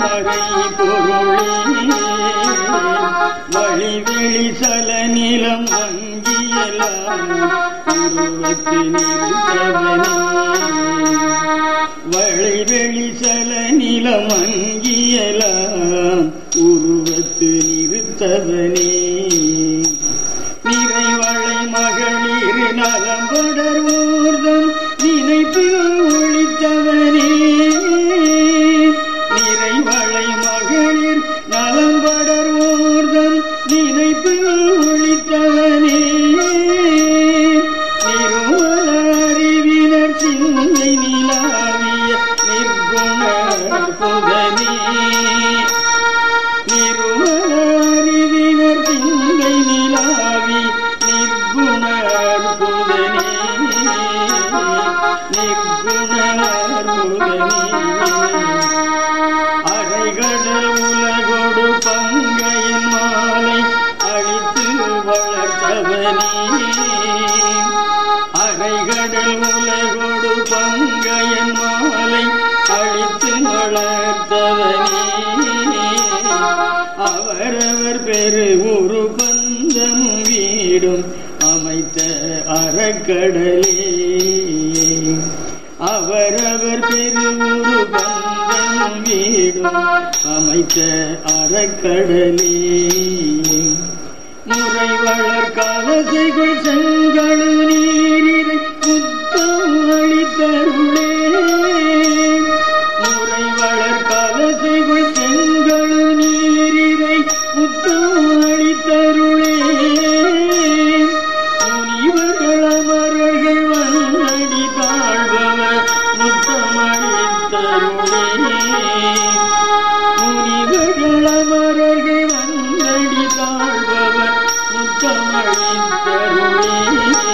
மறை பொருளே வழிவெளி சல நிலம் அங்கியலாம் உருவத்து நிறுத்தவனே வழிவெளி சல நிலம் அங்கியலாம் உருவத்து நிறுத்தவனே நிறைவளை மகளிர் நலம்படர் ஊர்தம் நினைப்பில் ஒழித்தவனே நிறைவளை மகளிர் நலம்படர் ஊர்தம் நினைப்பில் ஒழித்தவனே நிருமல அறிவினர் சிந்தை நிலாவிய நிர்குண புதனே நிருமலறிவினர் சிந்தை நிலாவி நிர்குணர் புதனே நிர்குணர் புதனே அரைகடல் உலகொடு பங்கையின் மாலை அழித்து வளர்த்தவனே அரைகடல் உலகொடு பங்கையின் மாலை அழித்து வளர்த்தவனே அவரவர் பெரு ஒரு பந்தமும் வீடும் அமைத்த அறக்கடலே அவரவர் பெரு ஒரு பந்தமும் வீடும் அமைத்த அறக்கடலே முறை வளர் கலசைகள் செங்கழு நீரிரை புத்தம் அளித்தருளே முறை வளர் கலசைகள் செங்கழு நீரிரை புத்தம் அளித்தருளே முனிவர்கள் அமரர்கள் வந்தடி தாழ்பவர் முத்தமளித்தருளே முனிவர்கள் அமரர்கள் வந்தடி தாழ்பவர் முத்தமளித்தருளே